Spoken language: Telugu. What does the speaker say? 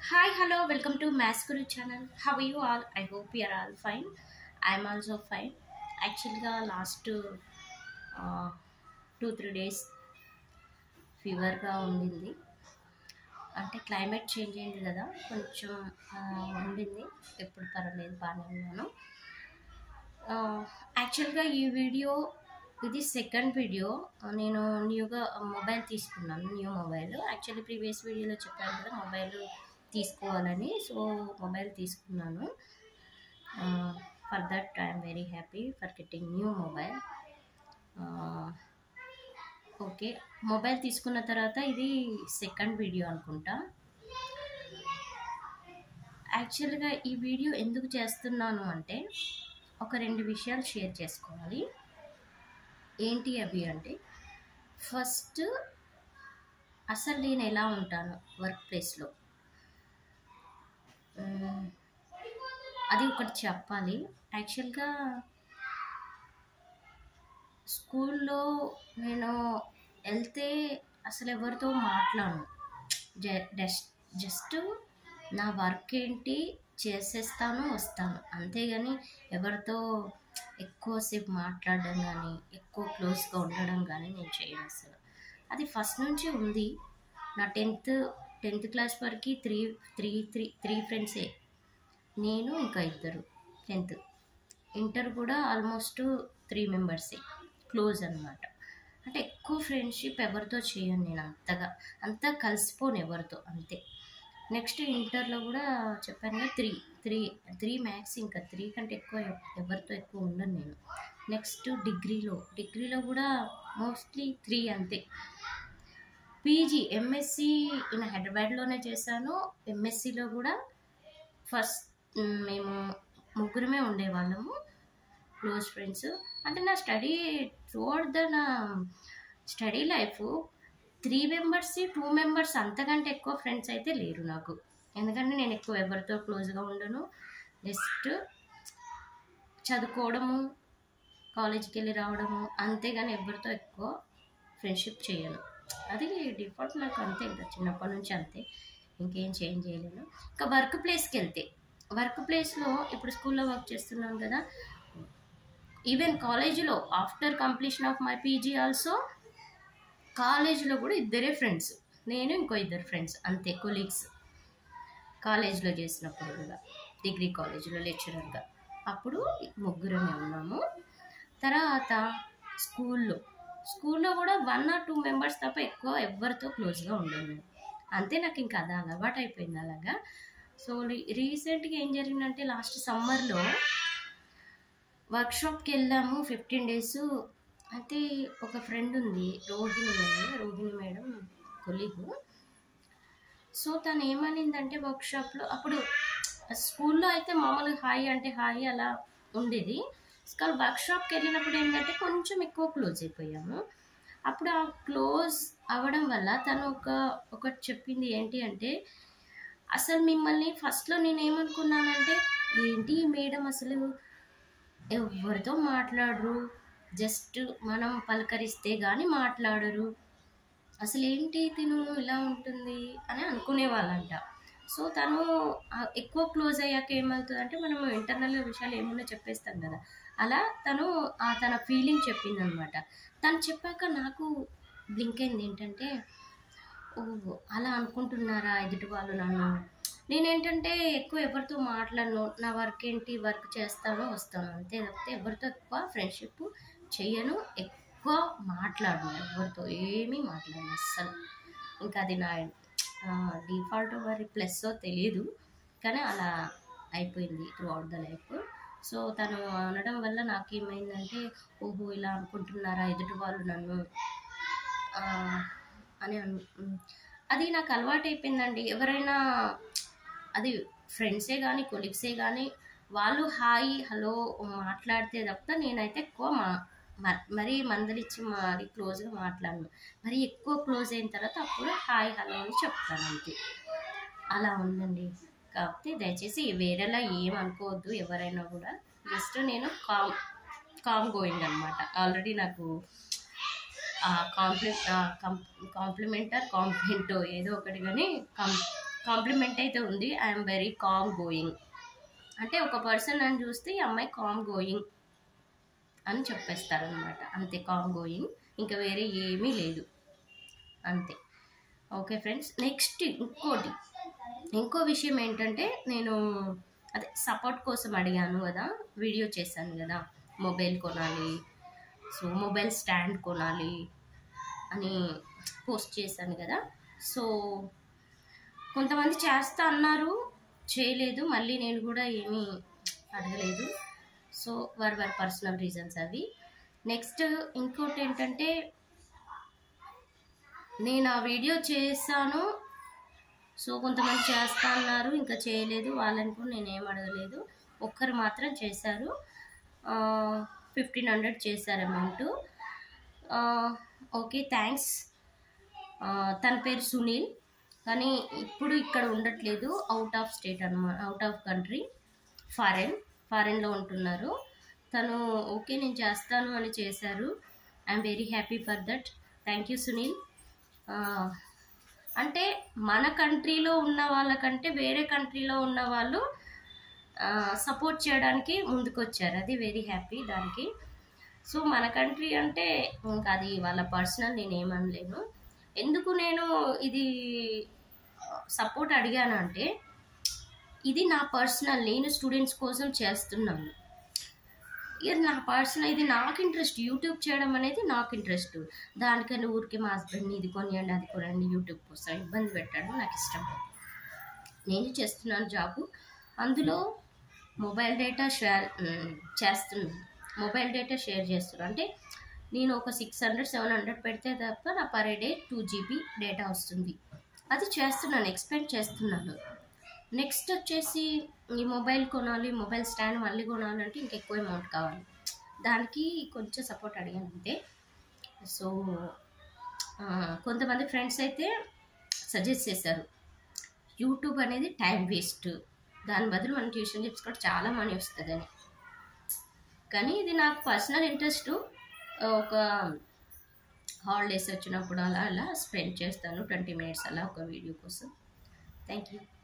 Hi, hello, welcome to Mass Guru channel. How are you all? I hope you are all fine. I'm also fine. యాక్చువల్గా లాస్ట్ టూ త్రీ డేస్ ఫీవర్గా ఉండింది అంటే క్లైమేట్ చేంజ్ అయింది కదా కొంచెం ఆ, ఉండింది ఎప్పుడు పర్వాలేదు బాగానే ఉన్నాను యాక్చువల్గా ఈ వీడియో ఇది సెకండ్ వీడియో నేను న్యూగా మొబైల్ తీసుకున్నాను న్యూ మొబైల్ యాక్చువల్లీ ప్రీవియస్ వీడియోలో చెప్పాను కదా మొబైల్ తీసుకోవాలని సో మొబైల్ తీసుకున్నాను for that I'm very happy for getting new mobile okay mobile తీసుకున్న తర్వాత ఇది సెకండ్ వీడియో అనుకుంటా యాక్చువల్గా ఈ వీడియో ఎందుకు చేస్తున్నాను అంటే ఒక రెండు విషయాలు షేర్ చేసుకోవాలి ఏంటి అవి అంటే ఫస్ట్ అసలు నేను ఎలా ఉంటాను వర్క్ ప్లేస్లో మ్మ్. అది ఒకటి చెప్పాలి యాక్చువల్గా స్కూల్లో నేను వెళ్తే అసలు ఎవరితో మాట్లాడను జస్ట్ జస్ట్ నా వర్క్ ఏంటి చేసేస్తాను వస్తాను అంతేగాని ఎవరితో ఎక్కువసేపు మాట్లాడడం కానీ ఎక్కువ క్లోజ్గా ఉండడం కానీ నేను చేయను అసలు అది ఫస్ట్ నుంచి ఉంది నా టెన్త్ టెన్త్ క్లాస్ వరకు త్రీ త్రీ త్రీ త్రీ ఫ్రెండ్సే నేను ఇంకా ఇద్దరు టెన్త్ ఇంటర్ కూడా ఆల్మోస్ట్ త్రీ మెంబర్సే క్లోజ్ అనమాట అంటే ఎక్కువ ఫ్రెండ్షిప్ ఎవరితో చేయను నేను అంతగా అంతా కలిసిపోను ఎవరితో అంతే నెక్స్ట్ ఇంటర్లో కూడా చెప్పాను కదా త్రీ త్రీ త్రీ మ్యాథ్స్ ఇంకా త్రీ కంటే ఎక్కువ ఎవ- ఎవరితో ఎక్కువ ఉండను నేను నెక్స్ట్ డిగ్రీలో డిగ్రీలో కూడా మోస్ట్లీ త్రీ అంతే పీజీ ఎంఎస్సి నేను హైదరాబాద్లోనే చేశాను ఎంఎస్సిలో కూడా ఫస్ట్ మ్, మేము ముగ్గురమే ఉండేవాళ్ళము క్లోజ్ ఫ్రెండ్స్ అంటే నా స్టడీ త్రూఅవుట్ ద నా study life three members two members అంతకంటే ఎక్కువ ఫ్రెండ్స్ అయితే లేరు నాకు ఎందుకంటే నేను ఎక్కువ ఎవరితో క్లోజ్గా ఉండను జస్ట్ చదువుకోవడము కాలేజీకి వెళ్ళి రావడము అంతేగాని ఎవరితో ఎక్కువ ఫ్రెండ్షిప్ చేయను అది డిఫాల్ట్ నాకు అంతే ఇంకా చిన్నప్పటి నుంచి అంతే ఇంకేం చేంజ్ చేయలేను ఇంకా వర్క్ ప్లేస్కి వెళ్తే వర్క్ ప్లేస్లో ఇప్పుడు స్కూల్లో వర్క్ చేస్తున్నాను కదా ఈవెన్ కాలేజీలో after completion of my PG also కాలేజీలో కూడా ఇద్దరే ఫ్రెండ్స్ నేను ఇంకో ఇద్దరు ఫ్రెండ్స్ అంతే కొలీగ్స్ కాలేజ్లో చేసినప్పుడు కూడా డిగ్రీ కాలేజీలో లెక్చరర్గా అప్పుడు ముగ్గురమే ఉన్నాము తర్వాత స్కూల్లో స్కూల్లో కూడా వన్ ఆర్ టూ మెంబర్స్ తప్ప ఎక్కువ ఎవరితో క్లోజ్గా ఉండను నేను అంతే నాకు ఇంకా అది అలవాటు అయిపోయింది అలాగా సో రీసెంట్గా ఏం జరిగిందంటే లాస్ట్ సమ్మర్లో వర్క్షాప్కి వెళ్ళాము ఫిఫ్టీన్ డేస్ అయితే ఒక ఫ్రెండ్ ఉంది రోహిణి అని రోహిణి మేడం కొలీగ్ సో తను ఏమనిందంటే వర్క్షాప్లో అప్పుడు స్కూల్లో అయితే మామూలుగా హాయ్ అంటే హాయ్ అలా ఉండేది కానీ వర్క్షాప్కి వెళ్ళినప్పుడు ఏంటంటే కొంచెం ఎక్కువ క్లోజ్ అయిపోయాము అప్పుడు ఆ క్లోజ్ అవ్వడం వల్ల తను ఒక ఒకటి చెప్పింది ఏంటి అంటే అసలు మిమ్మల్ని ఫస్ట్లో నేను ఏమనుకున్నానంటే ఏంటి ఈ మేడం అసలు ఎవరితో మాట్లాడరు జస్ట్ మనం పలకరిస్తే కానీ మాట్లాడరు అసలు ఏంటి తిను ఇలా ఉంటుంది అని అనుకునేవాళ్ళంట సో తను ఆ ఎక్కువ క్లోజ్ అయ్యాక ఏమవుతుందంటే మనం ఇంటర్నల్ విషయాలు ఏమున్నా చెప్పేస్తాం కదా అలా తను ఆ తన ఫీలింగ్ చెప్పింది అనమాట తను చెప్పాక నాకు బ్లింక్ అయింది ఏంటంటే ఓ అలా అనుకుంటున్నారా ఎదుటి వాళ్ళు నన్ను నేనేంటంటే ఎక్కువ ఎవరితో మాట్లాడను నా వర్క్ ఏంటి వర్క్ చేస్తాను వస్తాను అంతే తప్పితే ఎవరితో ఎక్కువ ఫ్రెండ్షిప్ చెయ్యను ఎక్కువ మాట్లాడను ఎవరితో ఏమీ మాట్లాడను అస్సలు ఇంకా అది నా డిఫాల్ట్ మరి ప్లస్ తెలియదు కానీ అలా అయిపోయింది throughout the life so తను అనడం వల్ల నాకేమైందంటే ఓహో ఇలా అనుకుంటున్నారా ఎదుటి వాళ్ళు నన్ను ఆ, అని అను ఉమ్. అది నాకు అలవాటు అయిపోయిందండి ఎవరైనా అది ఫ్రెండ్సే కానీ కొలీగ్సే కానీ వాళ్ళు హాయ్ హలో మాట్లాడితే తప్ప నేనైతే ఎక్కువ మా మ- మరీ మందలిచ్చి మరీ క్లోజ్గా మాట్లాడను మరి ఎక్కువ క్లోజ్ అయిన తర్వాత అప్పుడు హాయ్ హలో అని చెప్తాను అంతే అలా ఉందండి కాకపోతే దయచేసి వేరేలా ఏం అనుకోవద్దు ఎవరైనా కూడా జస్ట్ నేను కామ్ కామ్ గోయింగ్ అనమాట ఆల్రెడీ నాకు కాంప్లి కాంప్లిమెంట్ ఆర్ కాంప్లిమెంట్ ఏదో ఒకటి కానీ కం కాంప్లిమెంట్ అయితే ఉంది ఐఎమ్ వెరీ కామ్ గోయింగ్ అంటే ఒక పర్సన్ నన్ను చూస్తే ఈ అమ్మాయి కామ్ గోయింగ్ అని చెప్పేస్తారనమాట అంతే కామ్ గోయింగ్ ఇంకా వేరే ఏమీ లేదు అంతే ఓకే ఫ్రెండ్స్ నెక్స్ట్ ఇంకోటి ఇంకో విషయం ఏంటంటే నేను అదే సపోర్ట్ కోసం అడిగాను కదా వీడియో చేశాను కదా మొబైల్ కొనాలి సో మొబైల్ స్టాండ్ కొనాలి అని పోస్ట్ చేశాను కదా సో కొంతమంది చేస్తా అన్నారు చేయలేదు మళ్ళీ నేను కూడా ఏమీ అడగలేదు సో వారి వారి పర్సనల్ రీజన్స్ అవి నెక్స్ట్ ఇంకోటి ఏంటంటే నేను ఆ వీడియో చేశాను సో కొంతమంది చేస్తా అన్నారు ఇంకా చేయలేదు వాళ్ళని కూడా నేను ఏం అడగలేదు ఒక్కరు మాత్రం చేశారు ఫిఫ్టీన్ హండ్రెడ్ చేశారు అమౌంట్ ఓకే థ్యాంక్స్ తన పేరు సునీల్ కానీ ఇప్పుడు ఇక్కడ ఉండట్లేదు అవుట్ ఆఫ్ స్టేట్ అనమాట అవుట్ ఆఫ్ కంట్రీ ఫారెన్ ఫారెన్లో ఉంటున్నారు తను ఓకే నేను చేస్తాను అని చేశారు I'm very happy for that thank you Sunil ఆ, అంటే మన కంట్రీలో ఉన్న వాళ్ళకంటే వేరే కంట్రీలో ఉన్న వాళ్ళు సపోర్ట్ చేయడానికి ముందుకొచ్చారు అది వెరీ హ్యాపీ దానికి సో మన కంట్రీ అంటే ఇంకా అది వాళ్ళ పర్సనల్ నేను ఏమనలేను ఎందుకు నేను ఇది సపోర్ట్ అడిగాను అంటే ఇది నా పర్సనల్ నేను స్టూడెంట్స్ కోసం చేస్తున్నాను ఇది నా పర్సనల్ ఇది నాకు ఇంట్రెస్ట్ యూట్యూబ్ చేయడం అనేది నాకు ఇంట్రెస్ట్ దానికని ఊరికి మా హస్బెండ్ని ఇది కొనియండి అది కొనండి యూట్యూబ్ కోసం ఇబ్బంది పెట్టడం నాకు ఇష్టం లేదు. నేను చేస్తున్నాను జాబు అందులో మొబైల్ డేటా షేర్ ఉమ్, చేస్తున్నాను మొబైల్ డేటా షేర్ చేస్తున్నాను అంటే నేను ఒక సిక్స్ హండ్రెడ్ సెవెన్ హండ్రెడ్ పెడితే తప్ప నా per day two GB data వస్తుంది అది చేస్తున్నాను ఎక్స్పెండ్ చేస్తున్నాను నెక్స్ట్ వచ్చేసి ఈ మొబైల్ కొనాలి మొబైల్ స్టాండ్ మళ్ళీ కొనాలంటే ఇంకెక్కువ అమౌంట్ కావాలి దానికి కొంచెం సపోర్ట్ అడిగాను అంతే సో ఆ, కొంతమంది ఫ్రెండ్స్ అయితే సజెస్ట్ చేశారు యూట్యూబ్ అనేది టైం వేస్ట్ దాని బదులు మనం ట్యూషన్ చెప్పుకుంటే చాలా మనీ వస్తుందని కానీ ఇది నాకు పర్సనల్ ఇంట్రెస్ట్ ఒక హాలిడేస్ వచ్చినప్పుడు అలా అలా స్పెండ్ చేస్తాను ట్వంటీ మినిట్స్ అలా ఒక వీడియో కోసం థ్యాంక్ యూ